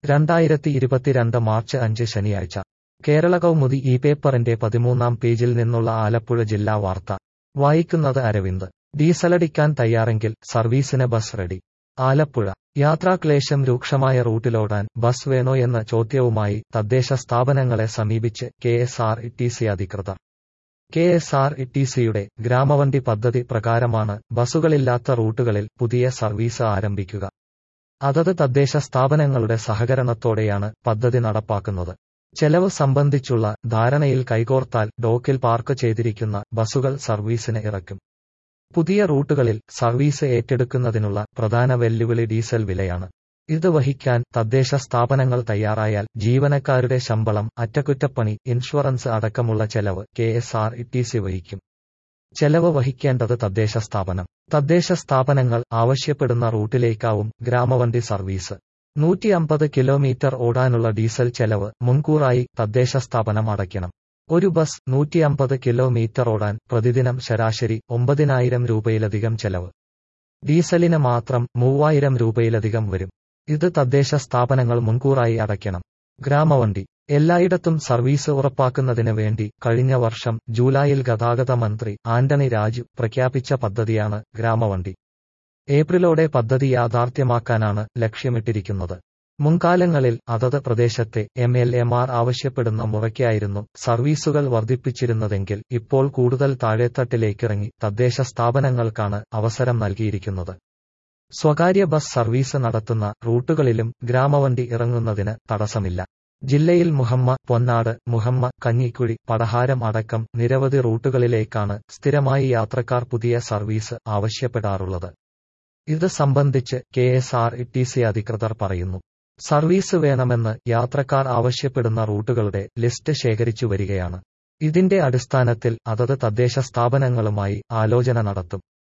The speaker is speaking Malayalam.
രണ്ടായിരത്തി ഇരുപത്തിരണ്ട് മാർച്ച് അഞ്ച് ശനിയാഴ്ച കേരള കൗമുദി ഈ പേപ്പറിന്റെ പതിമൂന്നാം പേജിൽ നിന്നുള്ള ആലപ്പുഴ ജില്ലാ വാർത്ത വായിക്കുന്നത് അരവിന്ദ് ഡീസലടിക്കാൻ തയ്യാറെങ്കിൽ സർവീസിന് ബസ് റെഡി ആലപ്പുഴ യാത്രാക്ലേശം രൂക്ഷമായ റൂട്ടിലോടാൻ ബസ് വേണോയെന്ന ചോദ്യവുമായി തദ്ദേശ സ്ഥാപനങ്ങളെ സമീപിച്ച് K S R T C അധികൃതർ കെ എസ് ആർ ടി സിയുടെ ഗ്രാമവണ്ടി പദ്ധതി പ്രകാരമാണ് ബസുകളില്ലാത്ത റൂട്ടുകളിൽ പുതിയ സർവീസ് ആരംഭിക്കുക അതത് തദ്ദേശ സ്ഥാപനങ്ങളുടെ സഹകരണത്തോടെയാണ് പദ്ധതി നടപ്പാക്കുന്നത് ചെലവ് സംബന്ധിച്ചുള്ള ധാരണയിൽ കൈകോർത്താൽ ഡോക്കിൽ പാർക്ക് ചെയ്തിരിക്കുന്ന ബസുകൾ സർവീസിന് ഇറക്കും പുതിയ റൂട്ടുകളിൽ സർവീസ് ഏറ്റെടുക്കുന്നതിനുള്ള പ്രധാന വെല്ലുവിളി ഡീസൽ വിലയാണ് ഇത് വഹിക്കാൻ തദ്ദേശ സ്ഥാപനങ്ങൾ തയ്യാറായാൽ ജീവനക്കാരുടെ ശമ്പളം അറ്റകുറ്റപ്പണി ഇൻഷുറൻസ് അടക്കമുള്ള ചെലവ് K S R T C വഹിക്കും ചെലവ് വഹിക്കേണ്ടത് തദ്ദേശ സ്ഥാപനം തദ്ദേശ സ്ഥാപനങ്ങൾ ആവശ്യപ്പെടുന്ന റൂട്ടിലേക്കാവും ഗ്രാമവണ്ടി സർവീസ് നൂറ്റി അമ്പത് കിലോമീറ്റർ ഓടാനുള്ള ഡീസൽ ചെലവ് മുൻകൂറായി തദ്ദേശ സ്ഥാപനം അടയ്ക്കണം ഒരു ബസ് നൂറ്റി അമ്പത് കിലോമീറ്റർ ഓടാൻ പ്രതിദിനം ശരാശരി ഒമ്പതിനായിരം രൂപയിലധികം ചെലവ് ഡീസലിന് മാത്രം മൂവായിരം രൂപയിലധികം വരും ഇത് തദ്ദേശ സ്ഥാപനങ്ങൾ മുൻകൂറായി അടയ്ക്കണം ഗ്രാമവണ്ടി എല്ലായിടത്തും സർവീസ് ഉറപ്പാക്കുന്നതിന് വേണ്ടി കഴിഞ്ഞ വർഷം ജൂലൈയിൽ ഗതാഗത മന്ത്രി ആന്റണി രാജു പ്രഖ്യാപിച്ച പദ്ധതിയാണ് ഗ്രാമവണ്ടി ഏപ്രിലോടെ പദ്ധതി യാഥാർത്ഥ്യമാക്കാനാണ് ലക്ഷ്യമിട്ടിരിക്കുന്നത് മുൻകാലങ്ങളിൽ അതത് പ്രദേശത്തെ എം എൽ എമാർ ആവശ്യപ്പെടുന്ന മുറയ്ക്കായിരുന്നു സർവീസുകൾ വർദ്ധിപ്പിച്ചിരുന്നതെങ്കിൽ ഇപ്പോൾ കൂടുതൽ താഴെത്തട്ടിലേക്കിറങ്ങി തദ്ദേശ സ്ഥാപനങ്ങൾക്കാണ് അവസരം നൽകിയിരിക്കുന്നത് സ്വകാര്യ ബസ് സർവീസ് നടത്തുന്ന റൂട്ടുകളിലും ഗ്രാമവണ്ടി ഇറങ്ങുന്നതിന് തടസ്സമില്ല ജില്ലയിൽ മുഹമ്മ പൊന്നാട് മുഹമ്മ കഞ്ഞിക്കുഴി പടഹാരം അടക്കം നിരവധി റൂട്ടുകളിലേക്കാണ് സ്ഥിരമായി യാത്രക്കാർ പുതിയ സർവീസ് ആവശ്യപ്പെടാറുള്ളത് ഇത് സംബന്ധിച്ച് K S R T C അധികൃതർ പറയുന്നു സർവീസ് വേണമെന്ന് യാത്രക്കാർ ആവശ്യപ്പെടുന്ന റൂട്ടുകളുടെ ലിസ്റ്റ് ശേഖരിച്ചു വരികയാണ് ഇതിന്റെ അടിസ്ഥാനത്തിൽ അതത് തദ്ദേശ സ്ഥാപനങ്ങളുമായി ആലോചന നടത്തും